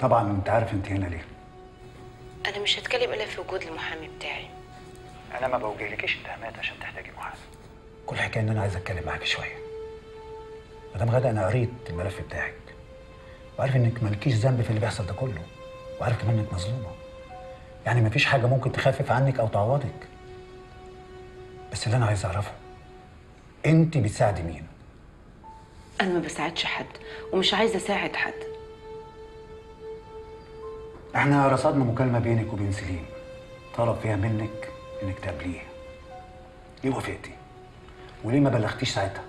طبعا انت عارف انت هنا ليه انا مش هتكلم الا في وجود المحامي بتاعي انا ما بوجهلكيش اتهامات عشان تحتاجي محامي كل حكايه ان انا عايز اتكلم معاك شويه مدام غدا انا قريت الملف بتاعك وعارف انك مالكيش ذنب في اللي بيحصل ده كله وعارف كمان انك مظلومه يعني مفيش حاجه ممكن تخفف عنك او تعوضك بس اللي انا عايز اعرفه انت بتساعدي مين انا ما بساعدش حد ومش عايزه اساعد حد احنا رصدنا مكالمه بينك وبين سليم طلب فيها منك انك تقابليه ليه وافقتي وليه ما بلغتيش ساعتها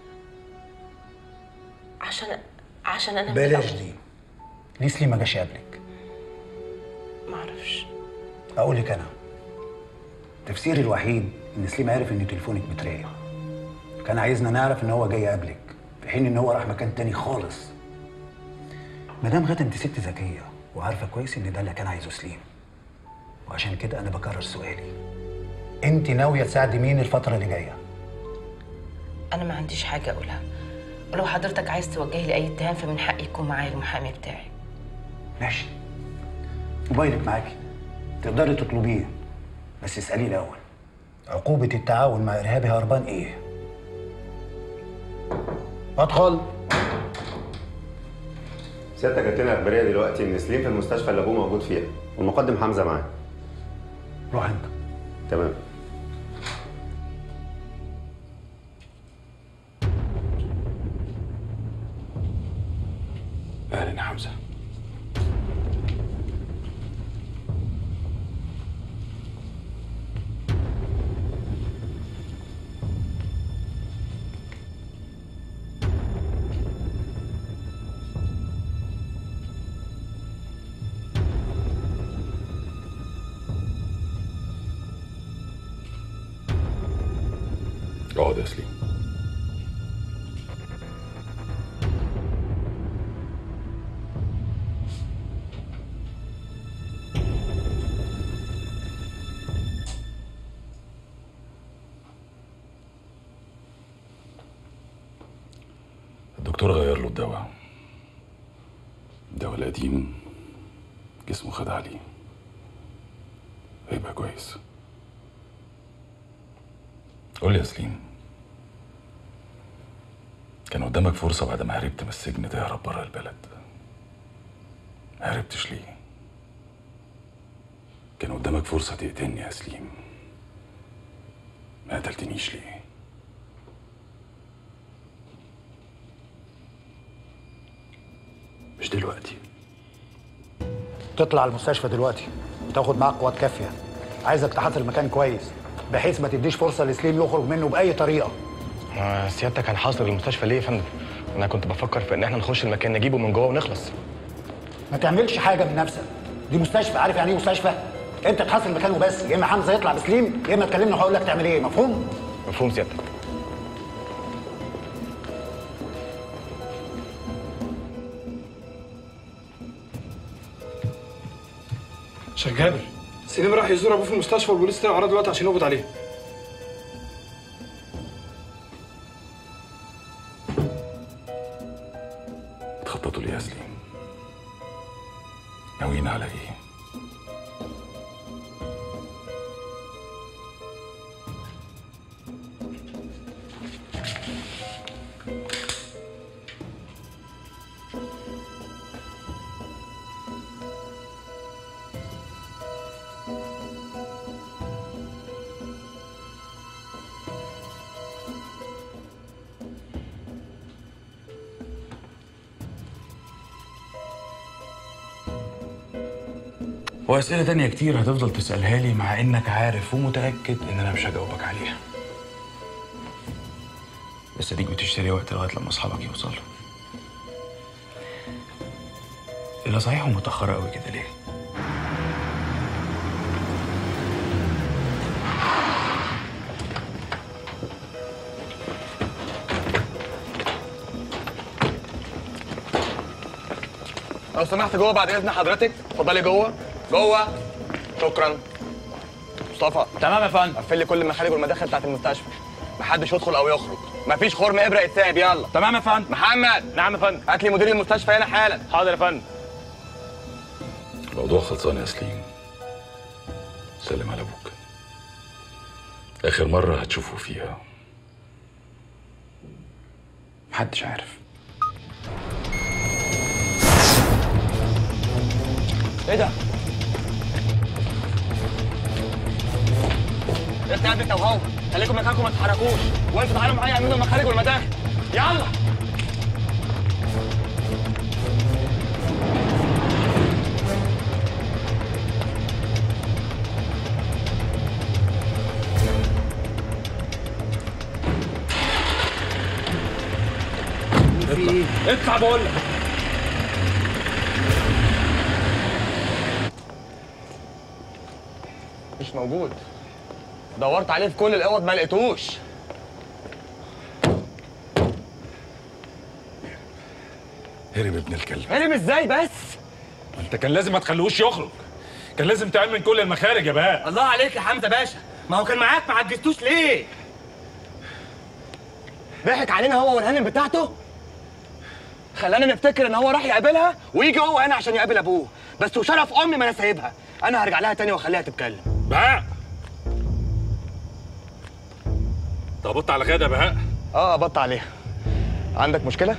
عشان عشان انا بلاش دي ليه سليم ما جاش يقابلك ما اعرفش اقول لك انا تفسيري الوحيد ان سليم عرف ان تليفونك متراقب كان عايزنا نعرف ان هو جاي يقابلك في حين ان هو راح مكان تاني خالص مدام غدا انت ست ذكيه وعارفه كويس ان ده اللي كان عايزه سليم وعشان كده انا بكرر سؤالي انت ناويه تساعدي مين الفتره اللي جايه انا ما عنديش حاجه اقولها ولو حضرتك عايز توجه لي اي اتهام فمن حقي يكون معايا المحامي بتاعي ماشي موبايلك معاكي تقدري تطلبيه بس اساليه الاول عقوبه التعاون مع ارهابي هربان ايه ادخل سيادتك جات لنا اخباريه دلوقتي ان سليم في المستشفى اللي ابوه موجود فيها والمقدم حمزه معاه روح انت تمام اهلا يا حمزه اقعد يا سليم الدكتور غير له الدواء الدواء القديم جسمه خد عليه هيبقى كويس قول لي يا سليم كان قدامك فرصة بعد ما هربت من السجن تهرب بره البلد ما هربتش ليه كان قدامك فرصة تقتلني يا سليم ما قتلتنيش ليه مش دلوقتي تطلع المستشفى دلوقتي وتاخد معاك قوات كافيه عايزك تحاصر مكان كويس بحيث ما تديش فرصه لسليم يخرج منه باي طريقه ما سيادتك هنحاصر المستشفى ليه يا فندم؟ انا كنت بفكر في ان احنا نخش المكان نجيبه من جوه ونخلص ما تعملش حاجه من نفسك دي مستشفى عارف يعني ايه مستشفى انت تحاصر المكان وبس يا اما حمزه يطلع بسليم يا اما تكلمني وهقول لك تعمل ايه مفهوم مفهوم سيادتك شيخ جابر سليم راح يزور ابوه في المستشفى والبوليس طلع وراه دلوقتي عشان يقبض عليه تخططوا ليه يا سليم ناويين على ايه وأسئلة تانية كتير هتفضل تسألها لي مع إنك عارف ومتأكد إن أنا مش هجاوبك عليها. بس أديك بتشتري وقت لغاية لما أصحابك يوصلوا. إلا صحيح ومتأخرة أوي كده ليه؟ لو سمحت جوه بعد اذن حضرتك اتفضلي جوه جوه شكرا مصطفى تمام يا فندم قفل لي كل المخارج والمداخل بتاعت المستشفى محدش يدخل او يخرج مفيش خرم ابره يتساب يلا تمام يا فندم محمد نعم يا فندم هات لي مدير المستشفى هنا حالا حاضر يا فندم الموضوع خلصان يا سليم سلم على ابوك اخر مره هتشوفه فيها محدش عارف ايه ده؟ انت يا ابني انت وهو خليكم مكانكم ما تتحركوش وانتوا تعالوا معايا اعملوا المخارج والمداخل يلا اطلع بقول لك مش موجود دورت عليه في كل الاوض ما لقيتوش هرب ابن الكلب هرب ازاي بس؟ انت كان لازم ما تخليهوش يخرج كان لازم تعمل من كل المخارج يا بقى الله عليك يا حمزه باشا ما هو كان معاك ما عجزتوش ليه؟ ضحك علينا هو والهانم بتاعته خلانا نفتكر ان هو راح يقابلها ويجي هو هنا عشان يقابل ابوه بس وشرف امي ما انا سايبها انا هرجع لها تاني واخليها تتكلم بهاء طبطت على غدا بهاء اه قبضت عليها عندك مشكله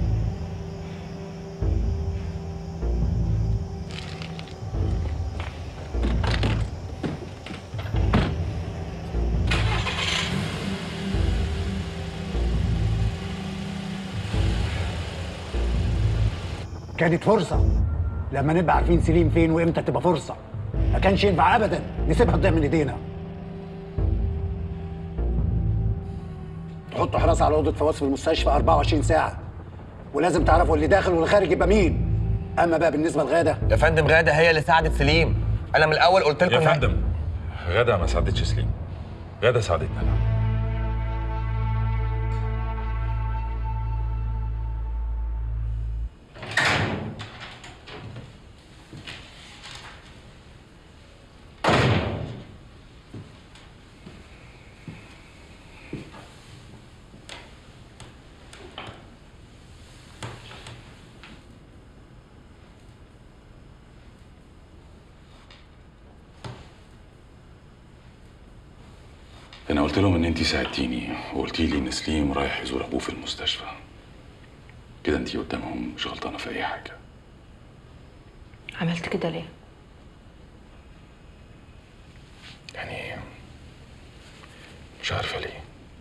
كانت فرصة لما نبقى عارفين سليم فين وامتى تبقى فرصة ما كانش ينفع ابدا نسيبها تضيع من ايدينا تحطوا حراسة على أوضة فواز في المستشفى 24 ساعة ولازم تعرفوا اللي داخل واللي خارج يبقى مين أما بقى بالنسبة لغادة يا فندم غاده هي اللي ساعدت سليم انا من الاول قلت لكم يا فندم غدا ما ساعدتش سليم غدا ساعدتنا انا انا قلت لهم ان انت ساعدتيني وقلتي لي ان سليم رايح يزور ابوه في المستشفى كده انت قدامهم مش غلطانه في اي حاجه عملت كده ليه؟ يعني مش عارفه ليه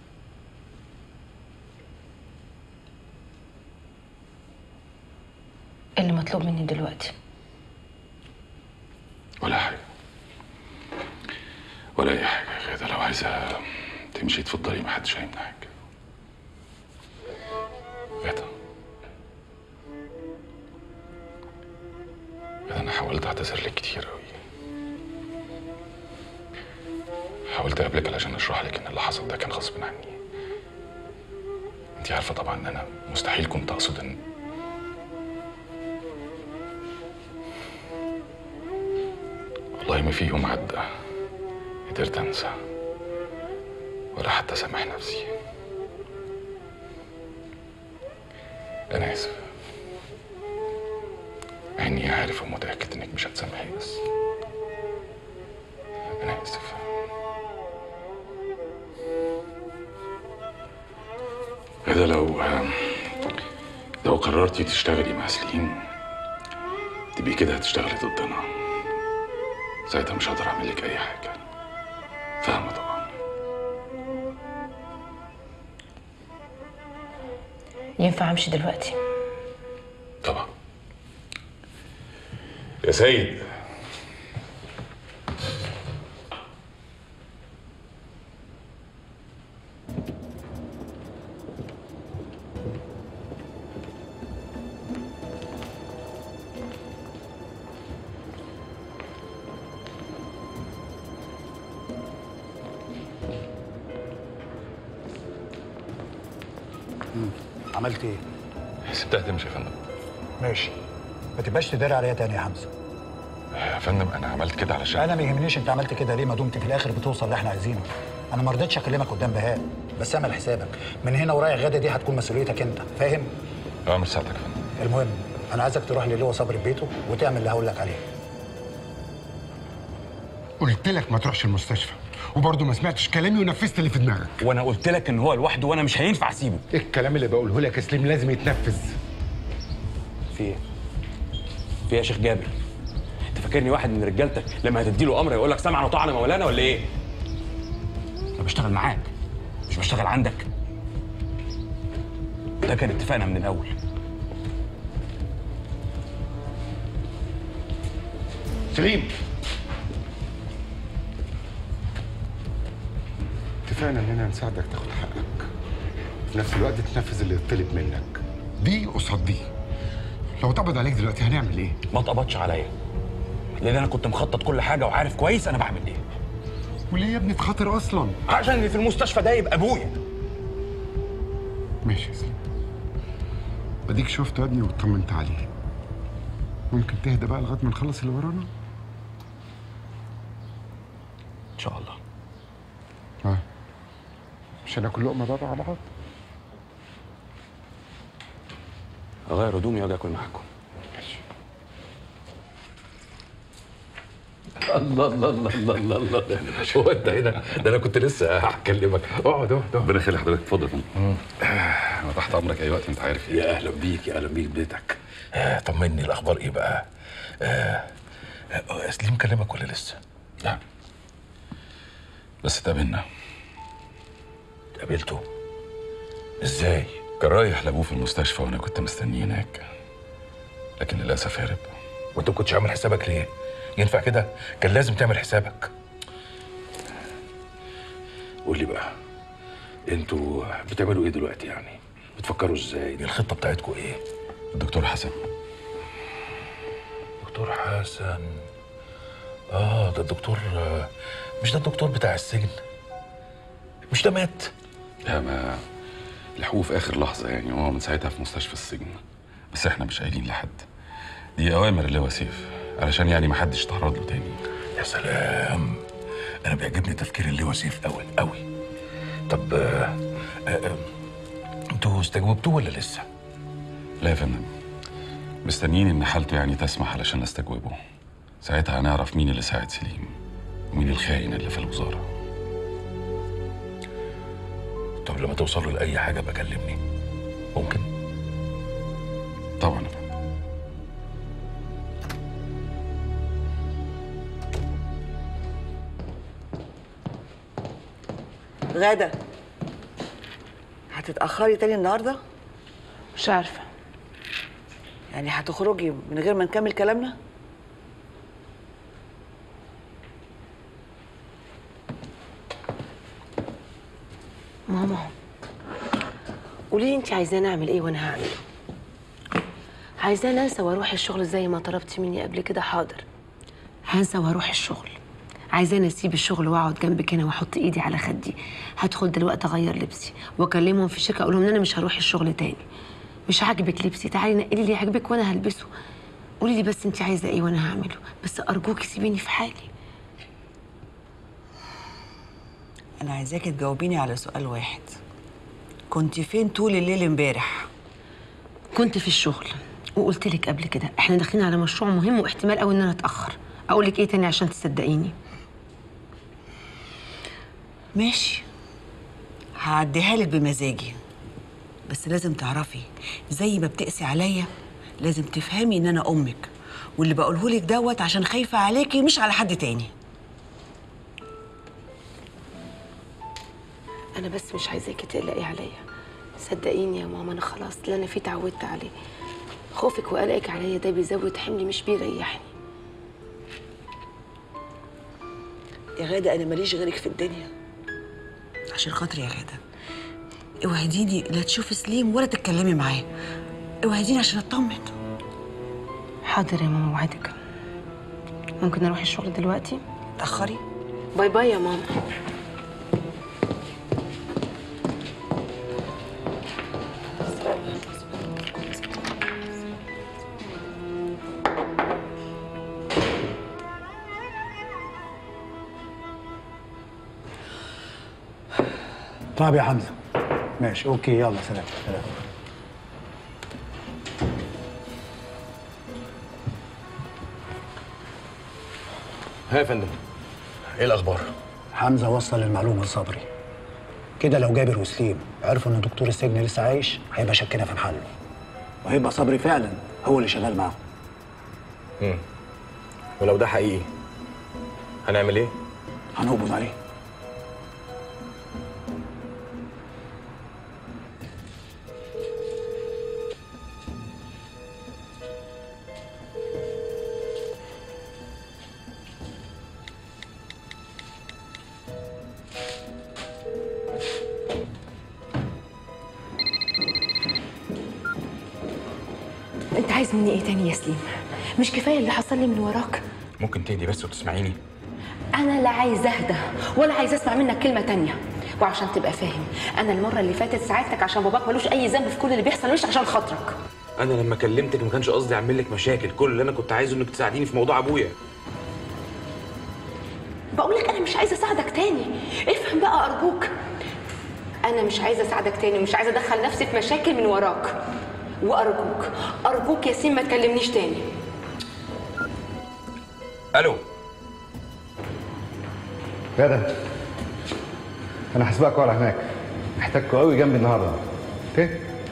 إيه اللي مطلوب مني دلوقتي ولا حاجه ولا اي حاجه يا غاده لو عايزه تمشي اتفضلي محدش هيمنعك غاده غاده انا حاولت اعتذر لك كتير قوي حاولت اقابلك علشان اشرح لك ان اللي حصل ده كان غصب عني انت عارفه طبعا ان انا مستحيل كنت اقصد ان والله ما في يوم عدى قدرت انسى ولا حتى اسامح نفسي انا اسف مع اني عارف ومتاكد انك مش هتسامحي بس انا اسف هذا لو لو قررتي تشتغلي مع سليم تبقي كده هتشتغلي ضدنا ساعتها مش هقدر اعمل لك اي حاجه فاهمه طبعا ينفع أمشي دلوقتي طبعا يا سيد عملت إيه؟ سبتها تمشي يا فندم ماشي ما تبقاش تداري عليا تاني يا حمزة يا فندم انا عملت كده علشان أنا ما يهمنيش أنت عملت كده ليه ما دمت في الآخر بتوصل اللي إحنا عايزينه أنا ما رضيتش أكلمك قدام بهاء بس اعمل حسابك من هنا ورايح غدا دي هتكون مسؤوليتك أنت فاهم؟ اه مش ساعتك يا فندم المهم أنا عايزك تروح للواء صبري في بيته وتعمل اللي هقول لك عليه قلت لك ما تروحش المستشفى وبرضه ما سمعتش كلامي ونفذت اللي في دماغك وانا قلت لك ان هو لوحده وانا مش هينفع اسيبه الكلام اللي بقوله لك يا سليم لازم يتنفذ في ايه في ايه يا شيخ جابر انت فاكرني واحد من رجالتك لما هتديله امر يقول لك سمعا وطعنا مولانا ولا ايه انا بشتغل معاك مش بشتغل عندك ده كان اتفاقنا من الاول سليم اتفقنا اننا نساعدك تاخد حقك في نفس الوقت تنفذ اللي يطلب منك دي قصاد دي لو اتقبض عليك دلوقتي هنعمل ايه؟ ما اتقبضش عليا لان انا كنت مخطط كل حاجه وعارف كويس انا بعمل ايه وليه يا ابني في خطر اصلا؟ عشان اللي في المستشفى ده يبقى ابويا ماشي يا سليم اديك شفته يا ابني واطمنت عليه ممكن تهدى بقى لغايه ما نخلص اللي ورانا؟ ان شاء الله ها مش هناكل لقمه بقى مع بعض؟ اغير هدومي واجي اكل معاكم الله الله الله الله الله الله هو انت هنا ده انا كنت لسه هكلمك اقعد اقعد اقعد. ربنا يخلي حضرتك اتفضل يا فندم انا تحت امرك اي وقت انت عارف ايه يا اهلا بيك يا اهلا بيك بيتك آه طمني الاخبار ايه بقى آه آه سليم كلمك ولا لسه لا بس اتقابلنا قابلته ازاي كان رايح لابوه في المستشفى وانا كنت مستنيه هناك لكن للاسف هرب وانت ما كنتش عامل حسابك ليه ينفع كده كان لازم تعمل حسابك قول لي بقى انتوا بتعملوا ايه دلوقتي يعني بتفكروا ازاي دي الخطه بتاعتكم ايه الدكتور حسن دكتور حسن اه ده الدكتور آه، مش ده الدكتور بتاع السجن مش ده مات لا ما لحقوه في اخر لحظه يعني وهو من ساعتها في مستشفى السجن بس احنا مش قايلين لحد دي اوامر اللواء سيف علشان يعني ما حدش يتعرض له تاني يا سلام انا بيعجبني تفكير اللي وسيف قوي قوي طب آه، آه، آه، انتوا استجوبتوه ولا لسه لا يا فندم مستنيين ان حالته يعني تسمح علشان نستجوبه ساعتها هنعرف مين اللي ساعد سليم ومين الخاين اللي في الوزاره طب لما توصلوا لاي حاجه بكلمني ممكن طبعا يا فندم غادة هتتأخري تاني النهاردة؟ مش عارفه يعني هتخرجي من غير ما نكمل كلامنا؟ ماما قولي لي انت عايزاني اعمل ايه وانا هعمله عايزاني انسى واروح الشغل زي ما طلبتي مني قبل كده حاضر هنسى واروح الشغل عايزاني اسيب الشغل واقعد جنبك هنا واحط ايدي على خدي هدخل دلوقتي اغير لبسي واكلمهم في الشركه اقول لهم ان انا مش هروح الشغل تاني مش عاجبك لبسي تعالي نقلي اللي يعجبك وانا هلبسه قولي لي بس انت عايزه ايه وانا هعمله بس ارجوكي سيبيني في حالي أنا عايزاكي تجاوبيني على سؤال واحد كنت فين طول الليل امبارح؟ كنت في الشغل وقلت لك قبل كده احنا داخلين على مشروع مهم واحتمال قوي ان انا اتاخر اقول لك ايه تاني عشان تصدقيني ماشي هعديها لك بمزاجي بس لازم تعرفي زي ما بتقسي عليا لازم تفهمي ان انا امك واللي بقوله لك دوت عشان خايفه عليكي مش على حد تاني انا بس مش عايزاكي تقلقي عليا صدقيني يا ماما انا خلاص اللي انا فيه اتعودت عليه خوفك وقلقك عليا ده بيزود حملي مش بيريحني يا غاده انا ماليش غيرك في الدنيا عشان خاطري يا غاده اوعديني لا تشوفي سليم ولا تتكلمي معاه اوعديني عشان اطمن حاضر يا ماما وعدك ممكن اروح الشغل دلوقتي تاخري باي باي يا ماما طيب يا حمزه ماشي اوكي يلا سلام سلام ها يا فندم ايه الاخبار حمزه وصل المعلومه لصبري كده لو جابر وسليم عرفوا ان دكتور السجن لسه عايش هيبقى شكنا في محله وهيبقى صبري فعلا هو اللي شغال معاهم امم ولو ده حقيقي هنعمل ايه هنقبض عليه انت عايز مني ايه تاني يا سليم مش كفايه اللي حصل لي من وراك ممكن تهدي بس وتسمعيني انا لا عايزه اهدى ولا عايزه اسمع منك كلمه تانية وعشان تبقى فاهم انا المره اللي فاتت ساعدتك عشان باباك ملوش اي ذنب في كل اللي بيحصل مش عشان خاطرك انا لما كلمتك ما كانش قصدي اعمل لك مشاكل كل اللي انا كنت عايزه انك تساعديني في موضوع ابويا بقول لك انا مش عايزه اساعدك تاني افهم بقى ارجوك انا مش عايزه اساعدك تاني ومش عايزه ادخل نفسي في مشاكل من وراك وارجوك ارجوك يا سيم ما تكلمنيش تاني الو غدا انا هسبقك ورا هناك محتاجكوا قوي جنبي النهارده اوكي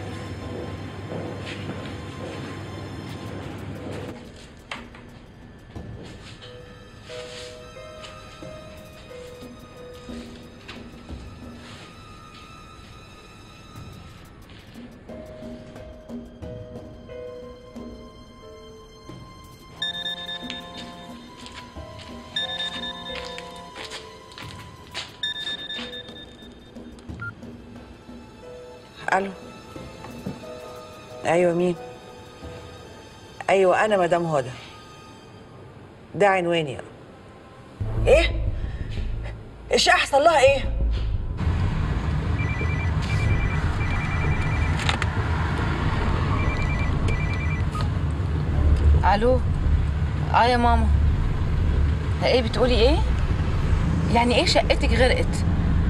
الو ايوه مين ايوه انا مدام هدى ده عنواني ايه ايش احصل لها ايه الو اه يا ماما ايه بتقولي ايه يعني ايه شقتك غرقت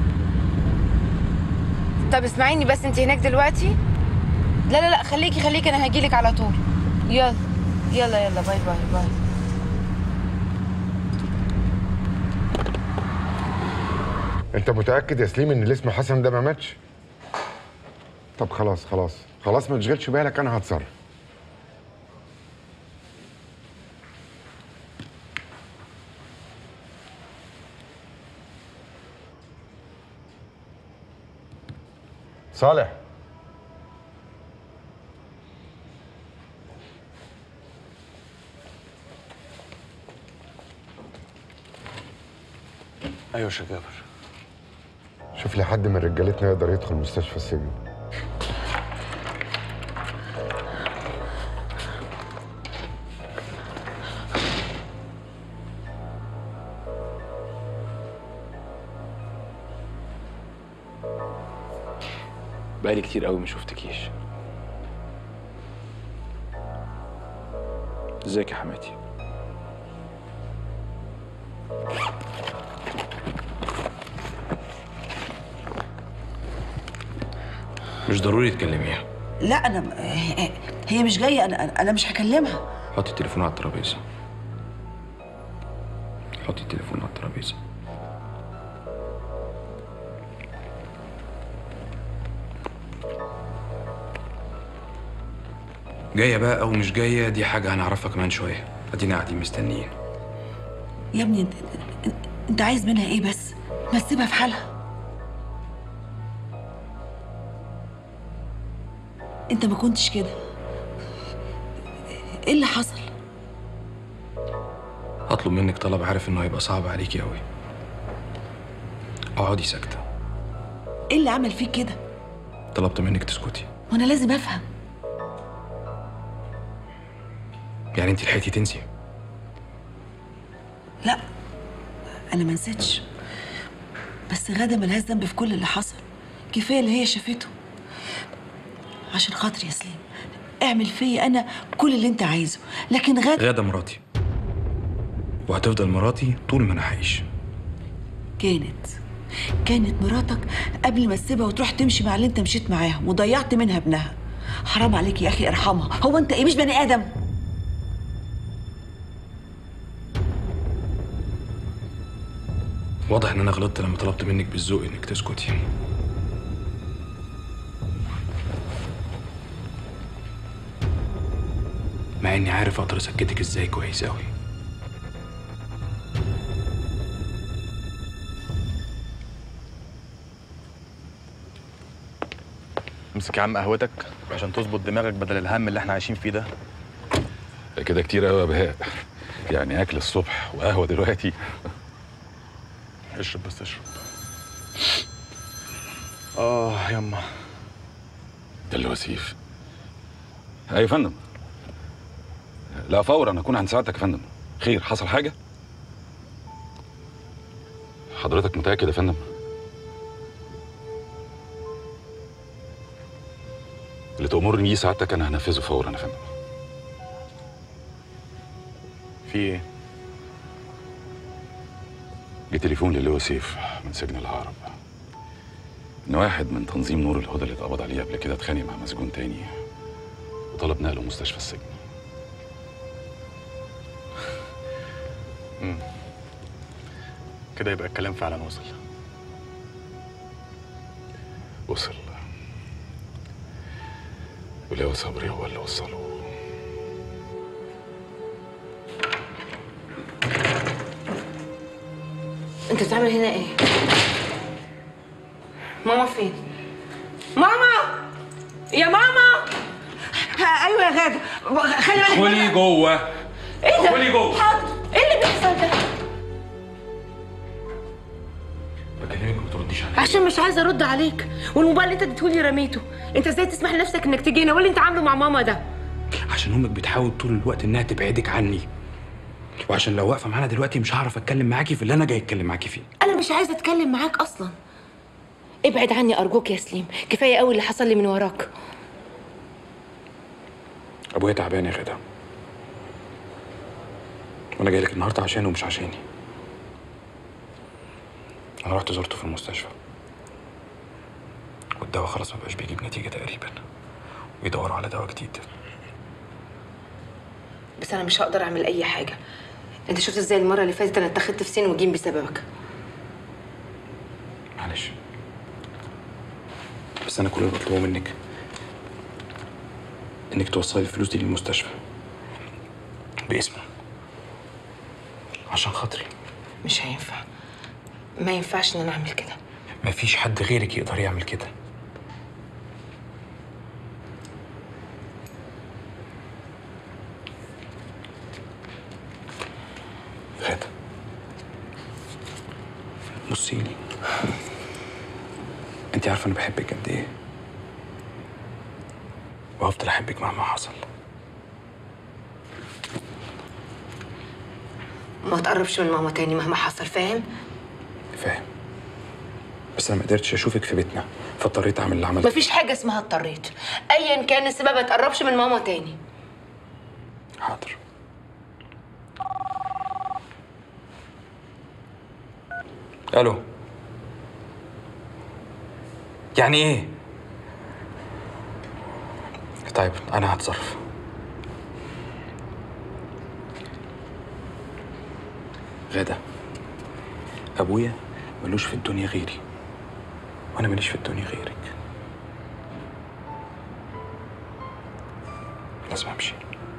طب اسمعيني بس انت هناك دلوقتي لا لا لا خليكي خليكي انا هجيلك على طول يلا يلا يلا باي باي باي انت متاكد يا سليم ان اللي اسمه حسن ده ما ماتش طب خلاص خلاص خلاص ما تشغلش بالك انا هتصرف صالح ايوه يا شيخ جابر شوف لي حد من رجالتنا يقدر يدخل مستشفى السجن بقالي كتير قوي ما شفتكيش ازيك يا حماتي مش ضروري تكلميها لا انا هي مش جايه انا انا مش هكلمها حطي التليفون على الترابيزه حطي التليفون على الترابيزه جايه بقى او مش جايه دي حاجه هنعرفها كمان شويه ادينا قاعدين مستنيين يا ابني انت انت عايز منها ايه بس ما تسيبها في حالها انت ما كنتش كده ايه اللي حصل هطلب منك طلب عارف انه هيبقى صعب عليكي قوي اقعدي ساكته ايه اللي عمل فيك كده طلبت منك تسكتي وانا لازم افهم يعني انت لحقتي تنسي لا انا ما نسيتش بس غاده ملهاش ذنب في كل اللي حصل كفايه اللي هي شافته عشان خاطري يا سليم اعمل فيا انا كل اللي انت عايزه لكن غاده غاده مراتي وهتفضل مراتي طول ما انا عايش كانت كانت مراتك قبل ما تسيبها وتروح تمشي مع اللي انت مشيت معاهم وضيعت منها ابنها حرام عليك يا اخي ارحمها هو انت ايه مش بني ادم واضح ان انا غلطت لما طلبت منك بالذوق انك تسكتي مع اني عارف اقدر اسكتك ازاي كويس قوي امسك يا عم قهوتك عشان تظبط دماغك بدل الهم اللي احنا عايشين فيه ده كده كتير قوي يا بهاء يعني اكل الصبح وقهوه دلوقتي اشرب بس اشرب اه يما ده اللي وسيف ايوه يا فندم لا فورا اكون عند سعادتك يا فندم خير حصل حاجه حضرتك متاكد يا فندم اللي تأمرني بيه سعادتك انا هنفذه فورا يا فندم في ايه جه تليفون للواء سيف من سجن الهرب ان واحد من تنظيم نور الهدى اللي اتقبض عليه قبل كده اتخانق مع مسجون تاني وطلب نقله مستشفى السجن مم. كده يبقى الكلام فعلا وصل وصل ولواء صبري هو اللي وصله انت بتعمل هنا ايه ماما فين ماما يا ماما ايوه يا غاده خلي بالك ادخلي جوه ايه ده ادخلي جوه حاضر ايه اللي بيحصل ده بكلمك ما ترديش عليا عشان مش عايزه ارد عليك والموبايل اللي انت اديتهولي رميته انت ازاي تسمح لنفسك انك تجينا واللي انت عامله مع ماما ده عشان امك بتحاول طول الوقت انها تبعدك عني وعشان لو واقفه معانا دلوقتي مش هعرف اتكلم معاكي في اللي انا جاي اتكلم معاكي فيه انا مش عايزه اتكلم معاك اصلا ابعد عني ارجوك يا سليم كفايه قوي اللي حصل لي من وراك ابويا تعبان يا غدا وانا جاي لك النهارده عشانه ومش عشاني انا رحت زرته في المستشفى والدواء خلاص ما بقاش بيجيب نتيجه تقريبا بيدوروا على دواء جديد بس انا مش هقدر اعمل اي حاجه انت شفت ازاي المره اللي فاتت انا اتخذت في سين وجيم بسببك معلش بس انا كل اللي بطلبه منك انك توصلي الفلوس دي للمستشفى باسمه عشان خاطري مش هينفع ما ينفعش ان انا اعمل كده مفيش حد غيرك يقدر يعمل كده غادة بصيلي انت عارفه انا بحبك قد ايه وهفضل احبك مهما حصل ما تقربش من ماما تاني مهما حصل فاهم فاهم بس انا ما قدرتش اشوفك في بيتنا فاضطريت اعمل اللي عملته مفيش حاجه اسمها اضطريت ايا كان السبب ما تقربش من ماما تاني حاضر الو يعني ايه طيب انا هتصرف غدا ابويا ملوش في الدنيا غيري وانا ماليش في الدنيا غيرك لازم امشي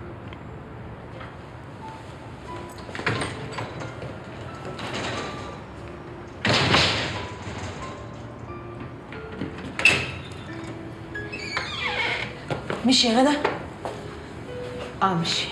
مشي يا غدا اه مشي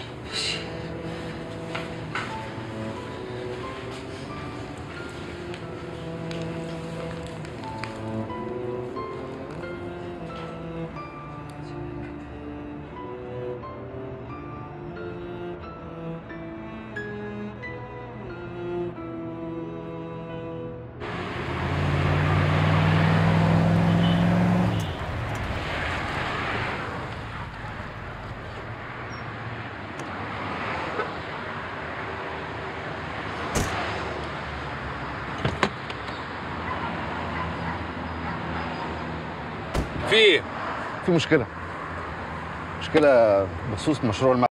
في ايه؟ في مشكلة مشكلة بخصوص مشروع المعهد